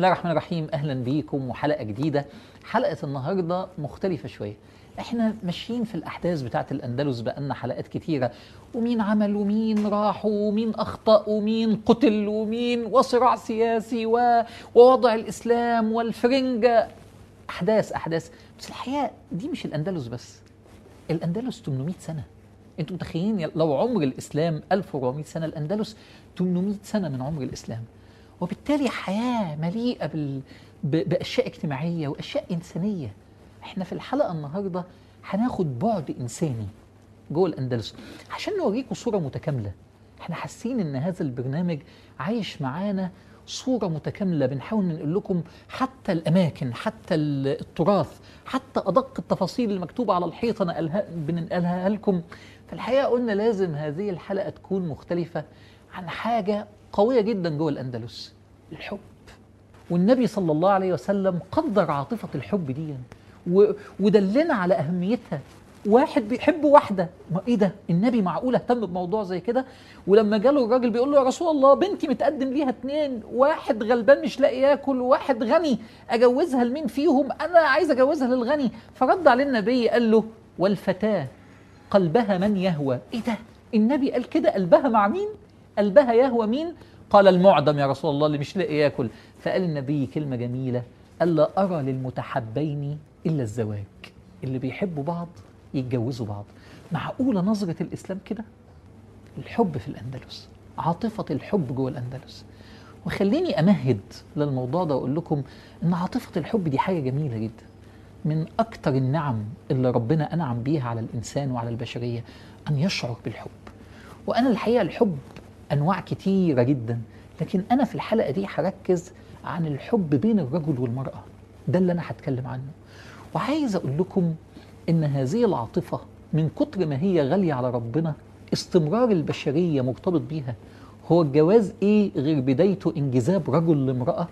الله الرحمن الرحيم اهلا بيكم وحلقه جديده حلقه النهارده مختلفه شويه احنا ماشيين في الاحداث بتاعه الاندلس بقالنا حلقات كتيره ومين عمل ومين راح ومين اخطا ومين قتل ومين وصراع سياسي و... ووضع الاسلام والفرنجه احداث احداث بس الحقيقه دي مش الاندلس بس الاندلس 800 سنه انتوا متخيلين لو عمر الاسلام 1400 سنه الاندلس 800 سنه من عمر الاسلام وبالتالي حياه مليئه بال... ب... باشياء اجتماعيه واشياء انسانيه احنا في الحلقه النهارده هناخد بعد انساني جوه الاندلس عشان نوريكم صوره متكامله احنا حاسين ان هذا البرنامج عايش معانا صورة متكاملة بنحاول نقول لكم حتى الأماكن حتى التراث حتى أدق التفاصيل المكتوبة على الحيطة نقلها بننقلها لكم فالحقيقة قلنا لازم هذه الحلقة تكون مختلفة عن حاجة قوية جدا جوه الأندلس الحب والنبي صلى الله عليه وسلم قدر عاطفة الحب دي و... ودلنا على أهميتها واحد بيحب واحدة ما ايه ده النبي معقول اهتم بموضوع زي كده ولما جاله الراجل بيقول له يا رسول الله بنتي متقدم ليها اتنين واحد غلبان مش لاقي ياكل وواحد غني اجوزها لمين فيهم انا عايز اجوزها للغني فرد عليه النبي قال له والفتاة قلبها من يهوى ايه ده النبي قال كده قلبها مع مين قلبها يهوى مين قال المعدم يا رسول الله اللي مش لاقي ياكل فقال النبي كلمة جميلة قال لا أرى للمتحبين إلا الزواج اللي بيحبوا بعض يتجوزوا بعض معقولة نظرة الإسلام كده الحب في الأندلس عاطفة الحب جوه الأندلس وخليني أمهد للموضوع ده وأقول لكم إن عاطفة الحب دي حاجة جميلة جدا من أكتر النعم اللي ربنا أنعم بيها على الإنسان وعلى البشرية أن يشعر بالحب وأنا الحقيقة الحب أنواع كتيرة جدا لكن أنا في الحلقة دي هركز عن الحب بين الرجل والمرأة ده اللي أنا هتكلم عنه وعايز أقول لكم ان هذه العاطفه من كتر ما هي غاليه على ربنا استمرار البشريه مرتبط بيها هو الجواز ايه غير بدايته انجذاب رجل لامراه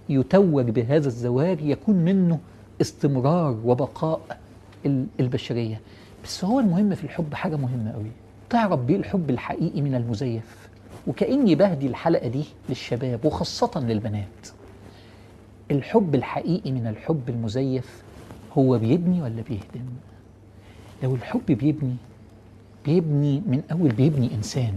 يتوج بهذا الزواج يكون منه استمرار وبقاء البشريه بس هو المهم في الحب حاجه مهمه قوي تعرف بيه الحب الحقيقي من المزيف وكاني بهدي الحلقه دي للشباب وخاصه للبنات الحب الحقيقي من الحب المزيف هو بيبني ولا بيهدم لو الحب بيبني بيبني من اول بيبني انسان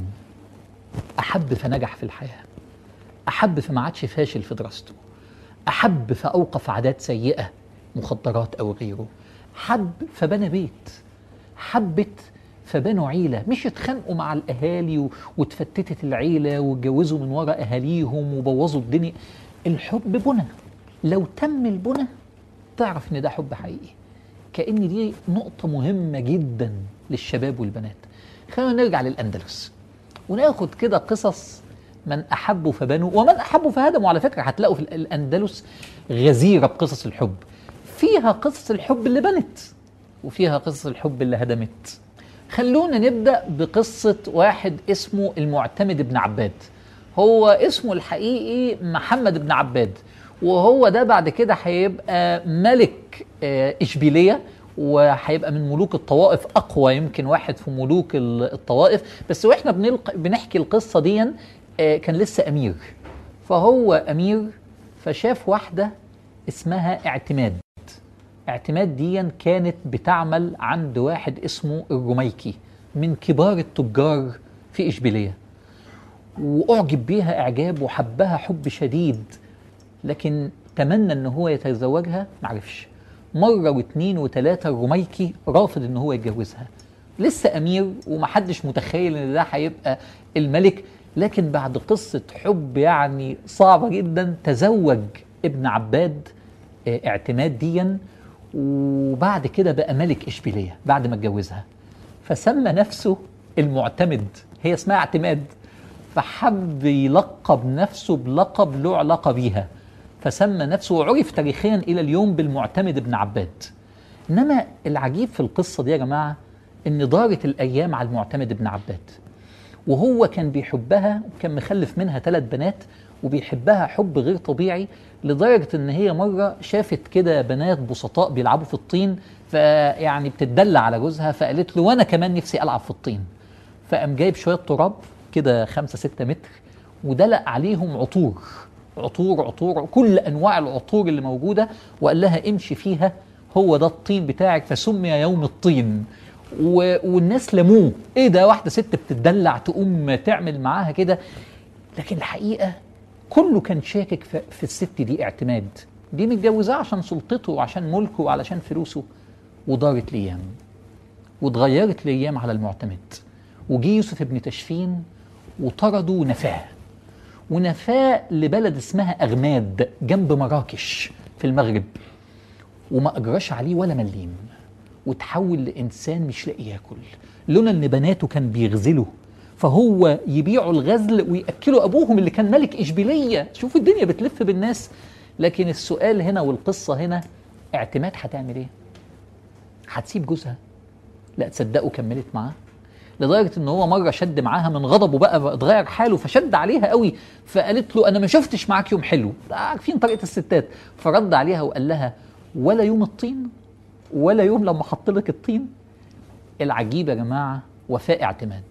احب فنجح في الحياه احب فما عادش فاشل في دراسته احب فاوقف عادات سيئه مخدرات او غيره حب فبنى بيت حبت فبنوا عيله مش اتخانقوا مع الاهالي واتفتتت العيله واتجوزوا من وراء اهاليهم وبوظوا الدنيا الحب بنى لو تم البنى تعرف ان ده حب حقيقي كأن دي نقطة مهمة جدا للشباب والبنات خلينا نرجع للأندلس وناخد كده قصص من أحبوا فبنوا ومن أحبوا فهدموا على فكرة هتلاقوا في الأندلس غزيرة بقصص الحب فيها قصص الحب اللي بنت وفيها قصص الحب اللي هدمت خلونا نبدأ بقصة واحد اسمه المعتمد بن عباد هو اسمه الحقيقي محمد بن عباد وهو ده بعد كده هيبقى ملك اشبيليه وهيبقى من ملوك الطوائف اقوى يمكن واحد في ملوك الطوائف بس واحنا بنلق... بنحكي القصه دي كان لسه امير فهو امير فشاف واحده اسمها اعتماد اعتماد دي كانت بتعمل عند واحد اسمه الرميكي من كبار التجار في اشبيليه واعجب بيها اعجاب وحبها حب شديد لكن تمنى ان هو يتزوجها معرفش مره واثنين وثلاثه الرميكي رافض ان هو يتجوزها لسه امير ومحدش متخيل ان ده هيبقى الملك لكن بعد قصه حب يعني صعبه جدا تزوج ابن عباد اعتماد ديا وبعد كده بقى ملك اشبيليه بعد ما اتجوزها فسمى نفسه المعتمد هي اسمها اعتماد فحب يلقب نفسه بلقب له علاقه بيها فسمى نفسه وعرف تاريخيا الى اليوم بالمعتمد بن عباد انما العجيب في القصه دي يا جماعه ان دارت الايام على المعتمد بن عباد وهو كان بيحبها وكان مخلف منها ثلاث بنات وبيحبها حب غير طبيعي لدرجه ان هي مره شافت كده بنات بسطاء بيلعبوا في الطين فيعني بتدلع على جوزها فقالت له وانا كمان نفسي العب في الطين فقام جايب شويه تراب كده خمسة ستة متر ودلق عليهم عطور عطور عطور كل انواع العطور اللي موجوده وقال لها امشي فيها هو ده الطين بتاعك فسمي يوم الطين و... والناس لموه ايه ده واحده ست بتدلع تقوم تعمل معاها كده لكن الحقيقه كله كان شاكك في, في الست دي اعتماد دي متجوزاه عشان سلطته وعشان ملكه وعلشان فلوسه ودارت الايام واتغيرت الايام على المعتمد وجي يوسف ابن تشفين وطرده ونفاه ونفاه لبلد اسمها اغماد جنب مراكش في المغرب وما اجراش عليه ولا مليم وتحول لانسان مش لاقي ياكل لولا ان بناته كان بيغزله فهو يبيعوا الغزل وياكلوا ابوهم اللي كان ملك اشبيليه شوفوا الدنيا بتلف بالناس لكن السؤال هنا والقصه هنا اعتماد هتعمل ايه هتسيب جوزها لا تصدقوا كملت معاه لدرجه ان هو مره شد معاها من غضبه بقى اتغير حاله فشد عليها قوي فقالت له انا ما شفتش معاك يوم حلو عارفين طريقه الستات فرد عليها وقال لها ولا يوم الطين ولا يوم لما حط لك الطين العجيب يا جماعه وفاء اعتماد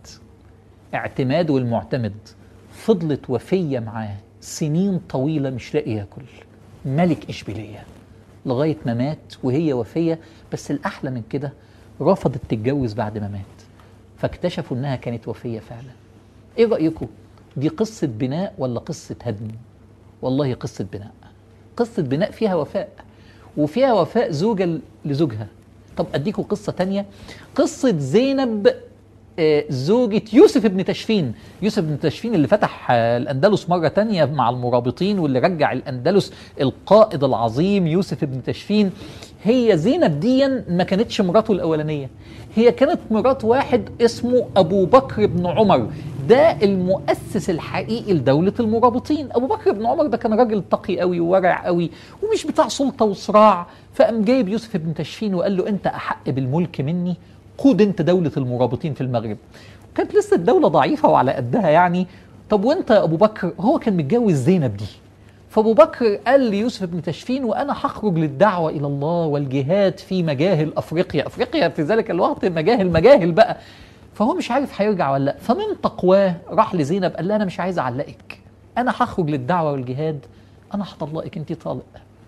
اعتماد والمعتمد فضلت وفيه معاه سنين طويله مش لاقي ياكل ملك اشبيليه لغايه ما مات وهي وفيه بس الاحلى من كده رفضت تتجوز بعد ما مات فاكتشفوا انها كانت وفيه فعلا ايه رايكم دي قصه بناء ولا قصه هدم والله قصه بناء قصه بناء فيها وفاء وفيها وفاء زوجة لزوجها طب أديكم قصة تانية قصة زينب آه، زوجة يوسف بن تشفين يوسف بن تشفين اللي فتح آه، الأندلس مرة تانية مع المرابطين واللي رجع الأندلس القائد العظيم يوسف بن تشفين هي زينب ديا ما كانتش مراته الأولانية هي كانت مرات واحد اسمه أبو بكر بن عمر ده المؤسس الحقيقي لدولة المرابطين أبو بكر بن عمر ده كان راجل تقي قوي وورع قوي ومش بتاع سلطة وصراع فقام جايب يوسف بن تشفين وقال له أنت أحق بالملك مني قود أنت دولة المرابطين في المغرب كانت لسه الدولة ضعيفة وعلى قدها يعني طب وانت يا ابو بكر هو كان متجوز زينب دي فابو بكر قال ليوسف بن تشفين وانا هخرج للدعوه الى الله والجهاد في مجاهل افريقيا افريقيا في ذلك الوقت مجاهل مجاهل بقى فهو مش عارف هيرجع ولا لا فمن تقواه راح لزينب قال لها انا مش عايز اعلقك انا هخرج للدعوه والجهاد انا هطلقك انت طالق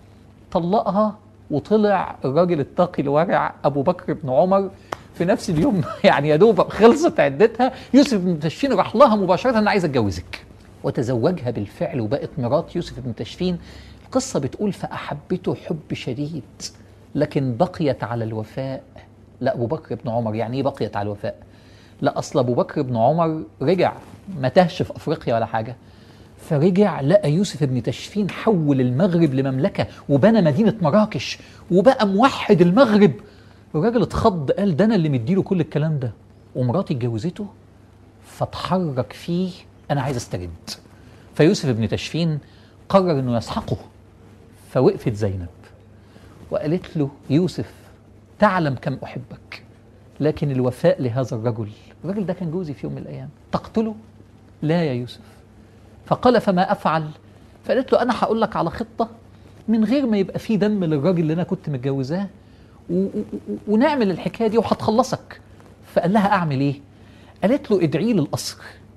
طلقها وطلع الراجل التقي الورع ابو بكر بن عمر في نفس اليوم يعني يا دوب خلصت عدتها يوسف بن تشفين راح لها مباشره انا عايز اتجوزك وتزوجها بالفعل وبقت مرات يوسف بن تشفين القصه بتقول فاحبته حب شديد لكن بقيت على الوفاء لا ابو بكر بن عمر يعني ايه بقيت على الوفاء لا اصل ابو بكر بن عمر رجع ما تهش في افريقيا ولا حاجه فرجع لقى يوسف بن تشفين حول المغرب لمملكه وبنى مدينه مراكش وبقى موحد المغرب الراجل اتخض قال ده انا اللي مديله كل الكلام ده ومراتي اتجوزته فاتحرك فيه انا عايز استرد فيوسف بن تشفين قرر انه يسحقه فوقفت زينب وقالت له يوسف تعلم كم احبك لكن الوفاء لهذا الرجل الرجل ده كان جوزي في يوم من الايام تقتله لا يا يوسف فقال فما افعل فقالت له انا هقول لك على خطه من غير ما يبقى في دم للراجل اللي انا كنت متجوزاه و- و- و- ونعمل الحكايه دي وهتخلصك فقال لها اعمل ايه قالت له ادعي لي القصر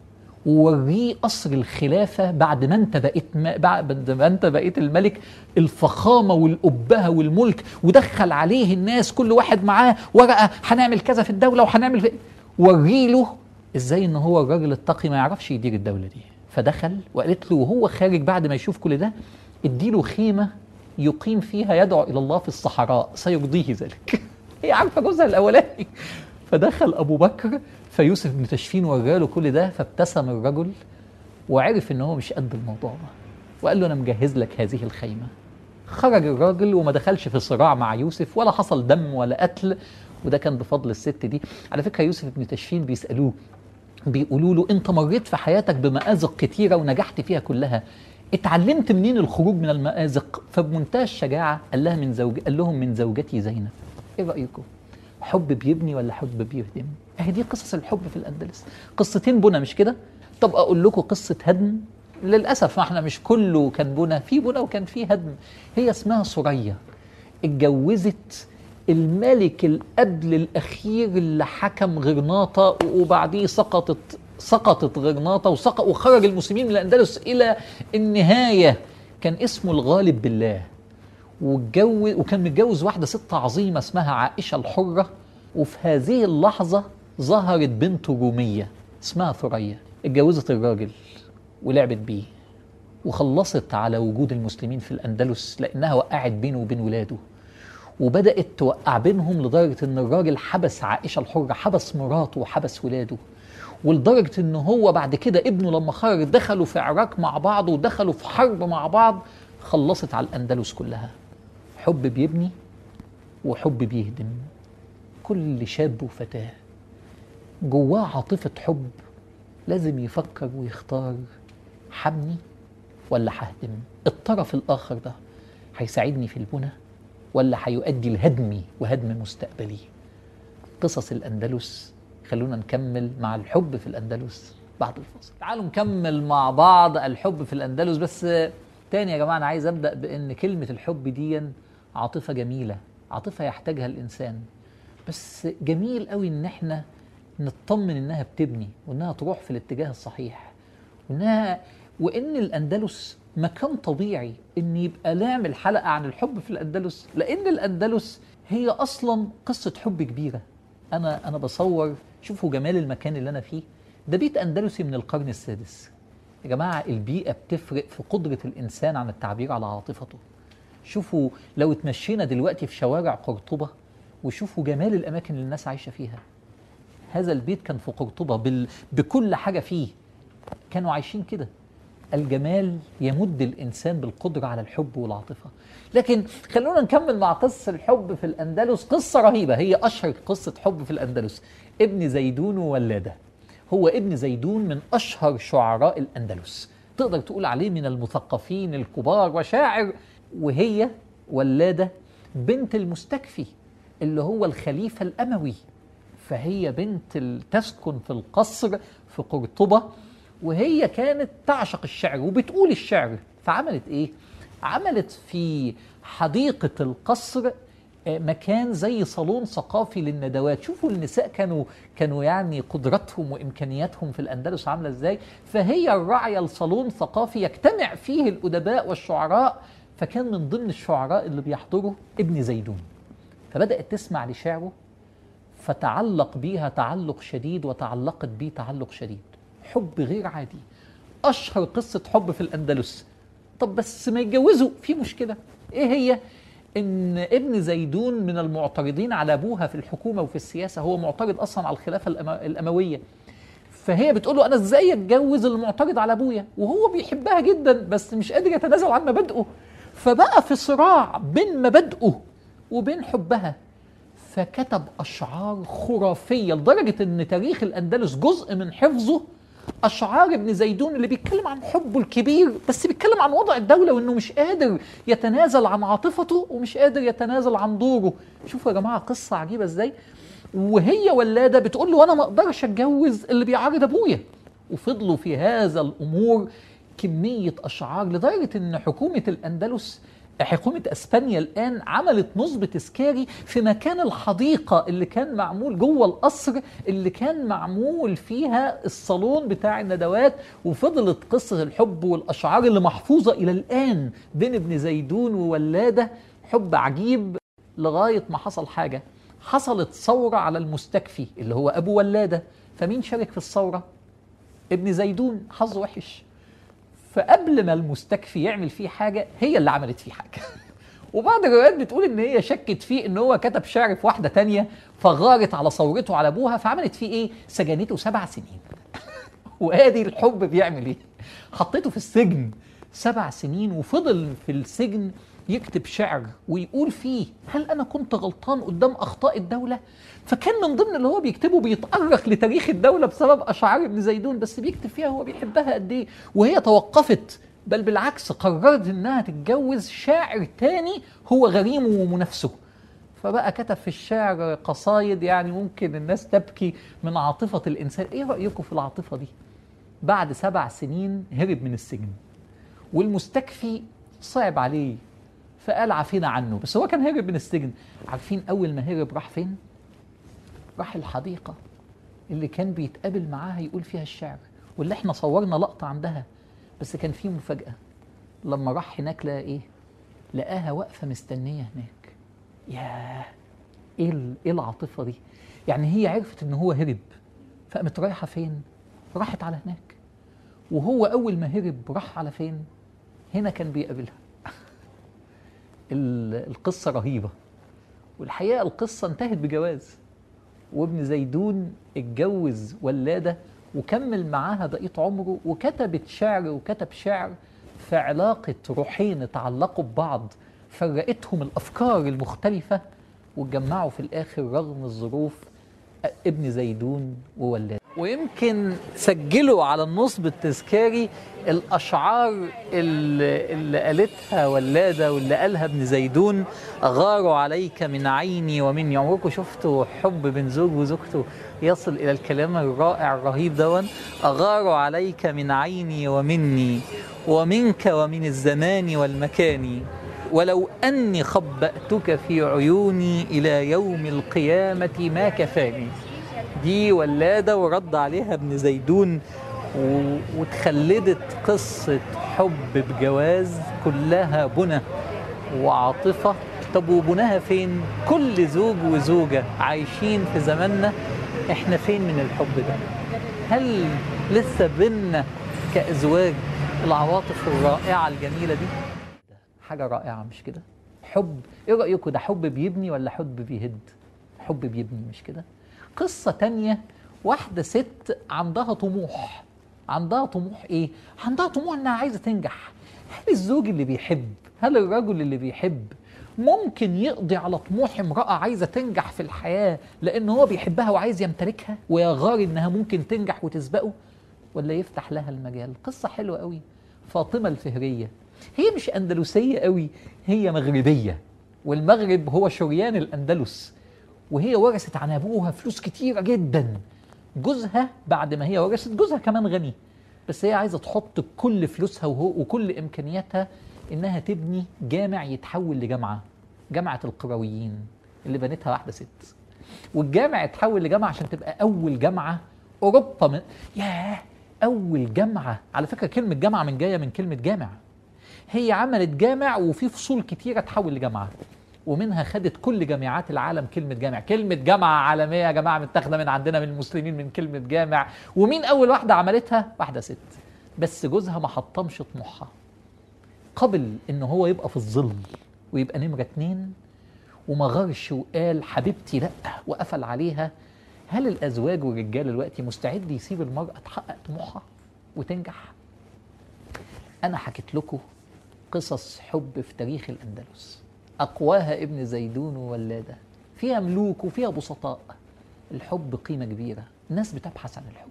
ووريه قصر الخلافه بعد ما انت بقيت ما بعد ما انت بقيت الملك الفخامه والابهه والملك ودخل عليه الناس كل واحد معاه ورقه هنعمل كذا في الدوله وهنعمل في وري له ازاي ان هو الراجل التقي ما يعرفش يدير الدوله دي فدخل وقالت له وهو خارج بعد ما يشوف كل ده اديله خيمه يقيم فيها يدعو الى الله في الصحراء سيرضيه ذلك هي عارفه جوزها الاولاني فدخل ابو بكر فيوسف بن تشفين وراله كل ده فابتسم الرجل وعرف ان هو مش قد الموضوع ده وقال له انا مجهز لك هذه الخيمه خرج الراجل وما دخلش في صراع مع يوسف ولا حصل دم ولا قتل وده كان بفضل الست دي على فكره يوسف بن تشفين بيسالوه بيقولوا له انت مريت في حياتك بمآزق كتيره ونجحت فيها كلها اتعلمت منين الخروج من المآزق فبمنتهى الشجاعه قال لها من زوج قال لهم من زوجتي زينب ايه رايكم حب بيبني ولا حب بيهدم اهي دي قصص الحب في الاندلس قصتين بنا مش كده طب اقول لكم قصه هدم للاسف ما احنا مش كله كان بنا في بنا وكان في هدم هي اسمها سوريا اتجوزت الملك القبل الاخير اللي حكم غرناطه وبعديه سقطت سقطت غرناطة وسقط وخرج المسلمين من الأندلس إلى النهاية كان اسمه الغالب بالله واتجوز وكان متجوز واحدة ست عظيمة اسمها عائشة الحرة وفي هذه اللحظة ظهرت بنت رومية اسمها ثريا اتجوزت الراجل ولعبت بيه وخلصت على وجود المسلمين في الأندلس لأنها وقعت بينه وبين ولاده وبدأت توقع بينهم لدرجة إن الراجل حبس عائشة الحرة حبس مراته وحبس ولاده ولدرجة إن هو بعد كده ابنه لما خرج دخلوا في عراك مع بعض ودخلوا في حرب مع بعض خلصت على الأندلس كلها حب بيبني وحب بيهدم كل شاب وفتاة جواه عاطفة حب لازم يفكر ويختار حبني ولا ههدم الطرف الآخر ده هيساعدني في البنى ولا هيؤدي لهدمي وهدم مستقبلي قصص الأندلس خلونا نكمل مع الحب في الأندلس بعد الفاصل تعالوا نكمل مع بعض الحب في الأندلس بس تاني يا جماعة أنا عايز أبدأ بأن كلمة الحب دي عاطفة جميلة عاطفة يحتاجها الإنسان بس جميل قوي إن إحنا نطمن إنها بتبني وإنها تروح في الاتجاه الصحيح وإنها وإن الأندلس مكان طبيعي إن يبقى نعمل حلقة عن الحب في الأندلس لأن الأندلس هي أصلا قصة حب كبيرة أنا أنا بصور شوفوا جمال المكان اللي أنا فيه ده بيت أندلسي من القرن السادس يا جماعة البيئة بتفرق في قدرة الإنسان عن التعبير على عاطفته شوفوا لو اتمشينا دلوقتي في شوارع قرطبة وشوفوا جمال الأماكن اللي الناس عايشة فيها هذا البيت كان في قرطبة بال... بكل حاجة فيه كانوا عايشين كده الجمال يمد الإنسان بالقدرة على الحب والعاطفة لكن خلونا نكمل مع قصة الحب في الأندلس قصة رهيبة هي أشهر قصة حب في الأندلس ابن زيدون وولادة هو ابن زيدون من أشهر شعراء الأندلس تقدر تقول عليه من المثقفين الكبار وشاعر وهي ولادة بنت المستكفي اللي هو الخليفة الأموي فهي بنت تسكن في القصر في قرطبة وهي كانت تعشق الشعر وبتقول الشعر فعملت ايه عملت في حديقة القصر مكان زي صالون ثقافي للندوات شوفوا النساء كانوا كانوا يعني قدرتهم وامكانياتهم في الاندلس عامله ازاي فهي الراعيه لصالون ثقافي يجتمع فيه الادباء والشعراء فكان من ضمن الشعراء اللي بيحضروا ابن زيدون فبدات تسمع لشعره فتعلق بيها تعلق شديد وتعلقت بيه تعلق شديد حب غير عادي اشهر قصه حب في الاندلس طب بس ما يتجوزوا في مشكله ايه هي ان ابن زيدون من المعترضين على ابوها في الحكومه وفي السياسه هو معترض اصلا على الخلافه الامويه فهي بتقول له انا ازاي اتجوز المعترض على ابويا وهو بيحبها جدا بس مش قادر يتنازل عن مبادئه فبقى في صراع بين مبادئه وبين حبها فكتب اشعار خرافيه لدرجه ان تاريخ الاندلس جزء من حفظه اشعار ابن زيدون اللي بيتكلم عن حبه الكبير بس بيتكلم عن وضع الدوله وانه مش قادر يتنازل عن عاطفته ومش قادر يتنازل عن دوره شوفوا يا جماعه قصه عجيبه ازاي وهي ولاده بتقول له انا ما اقدرش اتجوز اللي بيعارض ابويا وفضلوا في هذا الامور كميه اشعار لدرجه ان حكومه الاندلس حكومة اسبانيا الان عملت نصب تذكاري في مكان الحديقة اللي كان معمول جوه القصر اللي كان معمول فيها الصالون بتاع الندوات وفضلت قصة الحب والاشعار اللي محفوظة الى الان بين ابن زيدون وولادة حب عجيب لغاية ما حصل حاجة حصلت ثورة على المستكفي اللي هو ابو ولادة فمين شارك في الثورة ابن زيدون حظه وحش فقبل ما المستكفي يعمل فيه حاجه هي اللي عملت فيه حاجه وبعض الروايات بتقول ان هي شكت فيه ان هو كتب شعر في واحده تانية فغارت على ثورته على ابوها فعملت فيه ايه سجنته سبع سنين وادي الحب بيعمل ايه حطيته في السجن سبع سنين وفضل في السجن يكتب شعر ويقول فيه هل انا كنت غلطان قدام اخطاء الدوله فكان من ضمن اللي هو بيكتبه بيتأرخ لتاريخ الدولة بسبب أشعار ابن زيدون بس بيكتب فيها هو بيحبها قد إيه وهي توقفت بل بالعكس قررت إنها تتجوز شاعر تاني هو غريمه ومنافسه فبقى كتب في الشعر قصايد يعني ممكن الناس تبكي من عاطفة الإنسان إيه رأيكم في العاطفة دي بعد سبع سنين هرب من السجن والمستكفي صعب عليه فقال عفينا عنه بس هو كان هرب من السجن عارفين أول ما هرب راح فين؟ راح الحديقة اللي كان بيتقابل معاها يقول فيها الشعر واللي احنا صورنا لقطة عندها بس كان في مفاجأة لما راح هناك لقى ايه لقاها واقفة مستنية هناك ياه ايه ال- ايه العاطفة دي يعني هي عرفت ان هو هرب فقامت رايحة فين راحت على هناك وهو اول ما هرب راح على فين هنا كان بيقابلها ال- القصة رهيبة والحقيقة القصة انتهت بجواز وابن زيدون اتجوز ولادة وكمل معاها بقية عمره وكتبت شعر وكتب شعر في علاقة روحين اتعلقوا ببعض فرقتهم الأفكار المختلفة واتجمعوا في الآخر رغم الظروف ابن زيدون وولادة ويمكن سجلوا على النصب التذكاري الأشعار اللي, اللي قالتها ولادة واللي قالها ابن زيدون أغار عليك من عيني ومني عمركم شفتوا حب بين زوج وزوجته يصل إلى الكلام الرائع الرهيب دون أغار عليك من عيني ومني ومنك ومن الزمان والمكان ولو أني خبأتك في عيوني إلى يوم القيامة ما كفاني دي ولادة ورد عليها ابن زيدون و... وتخلدت قصة حب بجواز كلها بنى وعاطفة طب وبناها فين؟ كل زوج وزوجة عايشين في زماننا احنا فين من الحب ده؟ هل لسه بينا كأزواج العواطف الرائعة الجميلة دي؟ حاجة رائعة مش كده؟ حب ايه رأيكم ده حب بيبني ولا حب بيهد؟ حب بيبني مش كده؟ قصة تانية واحدة ست عندها طموح عندها طموح ايه؟ عندها طموح انها عايزة تنجح هل الزوج اللي بيحب هل الرجل اللي بيحب ممكن يقضي على طموح امرأة عايزة تنجح في الحياة لأن هو بيحبها وعايز يمتلكها ويغار إنها ممكن تنجح وتسبقه ولا يفتح لها المجال قصة حلوة قوي فاطمة الفهرية هي مش أندلسية قوي هي مغربية والمغرب هو شريان الأندلس وهي ورثت عن أبوها فلوس كتيرة جدا جوزها بعد ما هي ورثت جوزها كمان غني بس هي عايزة تحط كل فلوسها وهو وكل إمكانياتها إنها تبني جامع يتحول لجامعة جامعة القرويين اللي بنتها واحدة ست والجامع اتحول لجامعة عشان تبقى أول جامعة أوروبا من ياه أول جامعة على فكرة كلمة جامعة من جاية من كلمة جامع هي عملت جامع وفي فصول كتيرة تحول لجامعة ومنها خدت كل جامعات العالم كلمة جامع كلمة جامعة عالمية يا جماعة متاخدة من عندنا من المسلمين من كلمة جامع ومين أول واحدة عملتها؟ واحدة ست بس جوزها ما حطمش طموحها قبل ان هو يبقى في الظل ويبقى نمرة اتنين وما غرش وقال حبيبتي لا وقفل عليها هل الازواج والرجال دلوقتي مستعد يسيب المرأة تحقق طموحها وتنجح؟ انا حكيت لكم قصص حب في تاريخ الاندلس اقواها ابن زيدون وولاده فيها ملوك وفيها بسطاء الحب قيمة كبيرة الناس بتبحث عن الحب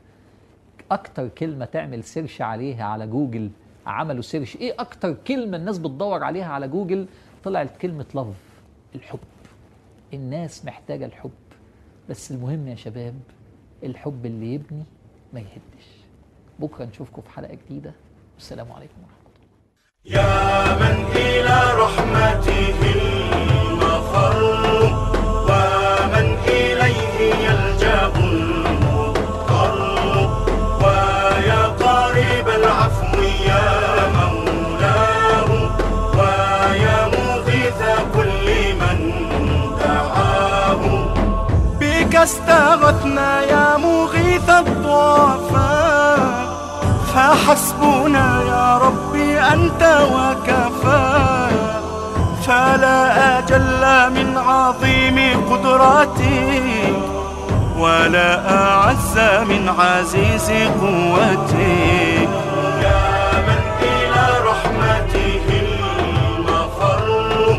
اكتر كلمة تعمل سيرش عليها على جوجل عملوا سيرش ايه اكتر كلمة الناس بتدور عليها على جوجل طلعت كلمة لاف الحب الناس محتاجة الحب بس المهم يا شباب الحب اللي يبني ما يهدش بكرة نشوفكم في حلقة جديدة والسلام عليكم ورحمة الله يا من إلى رحمته المفر ومن إليه يلجأ المضطر ويا قريب العفو يا مولاه ويا مغيث كل من دعاه بك استغثنا يا مغيث الضعفاء فحسبنا يا ربي أنت وكفى فلا أجل من عظيم قدرتك ولا أعز من عزيز قوتك يا من إلى رحمته المفر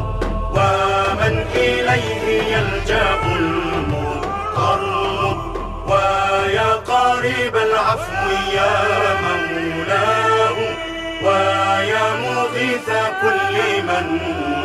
ومن إليه يلجأ المضطر ويا قريب العفو يا مولاه ويا مغيث كل من